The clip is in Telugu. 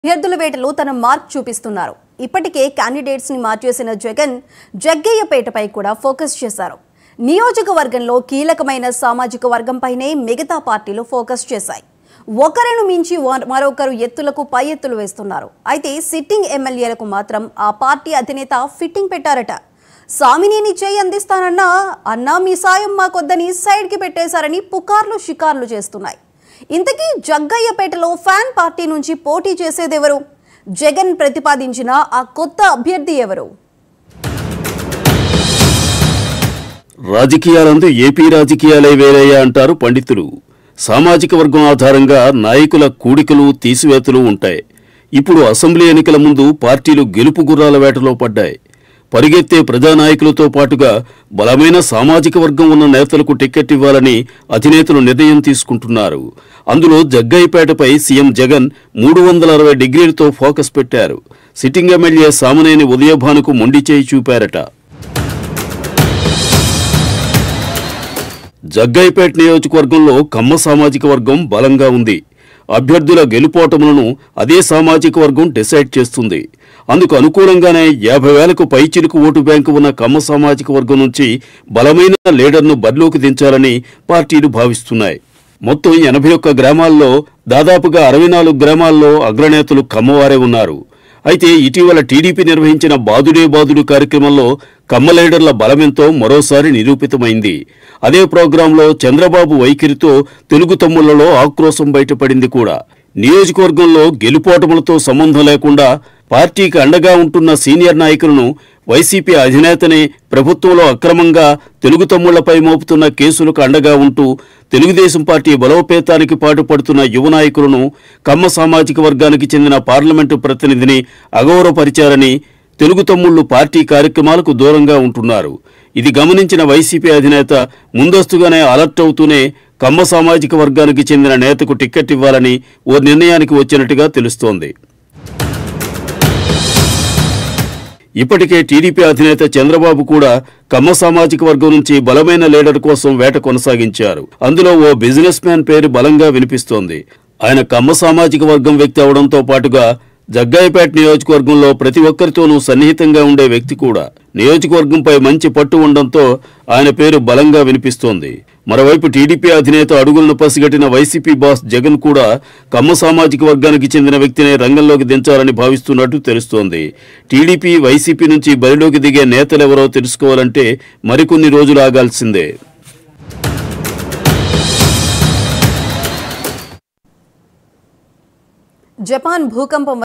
అభ్యర్థుల వేటలో తన మార్క్ చూపిస్తున్నారు ఇప్పటికే క్యాండిడేట్స్ ని మార్చేసిన జగన్ జగ్గయ్యపేటపై కూడా ఫోకస్ చేశారు నియోజకవర్గంలో కీలకమైన సామాజిక వర్గంపైనే మిగతా పార్టీలు ఫోకస్ చేశాయి ఒకరిని మించి వ- మరొకరు ఎత్తులకు పై ఎత్తులు వేస్తున్నారు అయితే సిట్టింగ్ ఎమ్మెల్యేలకు మాత్రం ఆ పార్టీ అధినేత ఫిట్టింగ్ పెట్టారట సామినేని చేయి అందిస్తానన్నా అన్నా మీ సాయం మాకొద్దని సైడ్కి పెట్టేశారని పుకార్లు షికార్లు చేస్తున్నాయి ఇంతకీ జగ్గయ్యపేటలో ఫ్యాన్ పార్టీ నుంచి పోటీ చేసేదెవరు జగన్ ప్రతిపాదించిన ఆ కొత్త అభ్యర్థి ఎవరు రాజకీయాలందు ఏపీ రాజకీయాలే వేరయ్యా అంటారు పండితులు సామాజిక వర్గం ఆధారంగా నాయకుల కూడికలు తీసివేతలు ఉంటాయి ఇప్పుడు అసెంబ్లీ ఎన్నికల ముందు పార్టీలు గెలుపు గుర్రాల వేటలో పడ్డాయి పరిగెత్తే ప్రజానాయకులతో పాటుగా బలమైన సామాజిక వర్గం ఉన్న నేతలకు టికెట్ ఇవ్వాలని అధినేతలు నిర్ణయం తీసుకుంటున్నారు అందులో జగ్గయ్యపేటపై సీఎం జగన్ మూడు వందల అరవై డిగ్రీలతో ఫోకస్ పెట్టారు సిట్టింగ్ ఎమ్మెల్యే సామనేని ఉదయభానుకు మొండి చేయి చూపారట జగ్గైపేట్ నియోజకవర్గంలో కమ్మ సామాజిక వర్గం బలంగా ఉంది అభ్యర్థుల గెలుపోటములను అదే సామాజిక వర్గం డిసైడ్ చేస్తుంది అందుకు అనుకూలంగానే యాభై వేలకు పైచిలుకు ఓటు బ్యాంకు ఉన్న కమ్మ సామాజిక వర్గం నుంచి బలమైన లీడర్ను బరిలోకి దించాలని పార్టీలు భావిస్తున్నాయి మొత్తం ఎనభై ఒక్క గ్రామాల్లో దాదాపుగా అరవై నాలుగు గ్రామాల్లో అగ్రనేతలు కమ్మవారే ఉన్నారు అయితే ఇటీవల టీడీపీ నిర్వహించిన బాదుడే బాదుడు కార్యక్రమంలో కమ్మ లీడర్ల బలమెంతో మరోసారి నిరూపితమైంది అదే ప్రోగ్రాంలో చంద్రబాబు వైఖరితో తెలుగు తమ్ముళ్లలో ఆక్రోశం బయటపడింది కూడా నియోజకవర్గంలో గెలుపోటములతో సంబంధం లేకుండా పార్టీకి అండగా ఉంటున్న సీనియర్ నాయకులను వైసీపీ అధినేతనే ప్రభుత్వంలో అక్రమంగా తెలుగు తమ్ముళ్లపై మోపుతున్న కేసులకు అండగా ఉంటూ తెలుగుదేశం పార్టీ బలోపేతానికి పాటుపడుతున్న యువ నాయకులను కమ్మ సామాజిక వర్గానికి చెందిన పార్లమెంటు ప్రతినిధిని అగౌరవపరిచారని తెలుగు తమ్ముళ్లు పార్టీ కార్యక్రమాలకు దూరంగా ఉంటున్నారు ఇది గమనించిన వైసీపీ అధినేత ముందస్తుగానే అలర్ట్ అవుతూనే కమ్మ సామాజిక వర్గానికి చెందిన నేతకు టిక్కెట్ ఇవ్వాలని ఓ నిర్ణయానికి వచ్చినట్టుగా తెలుస్తోంది ఇప్పటికే టీడీపీ అధినేత చంద్రబాబు కూడా కమ్మ సామాజిక వర్గం నుంచి బలమైన లీడర్ కోసం వేట కొనసాగించారు అందులో ఓ బిజినెస్ మ్యాన్ పేరు బలంగా వినిపిస్తోంది ఆయన కమ్మ సామాజిక వర్గం వ్యక్తి అవడంతో పాటుగా జగ్గాయిపేట నియోజకవర్గంలో ప్రతి ఒక్కరితోనూ సన్నిహితంగా ఉండే వ్యక్తి కూడా నియోజకవర్గంపై మంచి పట్టు ఉండడంతో ఆయన పేరు బలంగా వినిపిస్తోంది మరోవైపు టీడీపీ అధినేత అడుగులను పసిగట్టిన వైసీపీ బాస్ జగన్ కూడా కమ్మ సామాజిక వర్గానికి చెందిన వ్యక్తినే రంగంలోకి దించాలని భావిస్తున్నట్టు తెలుస్తోంది టీడీపీ వైసీపీ నుంచి బరిలోకి దిగే నేతలెవరో తెలుసుకోవాలంటే మరికొన్ని రోజులు ఆగాల్సిందే జపాన్ భూకంపం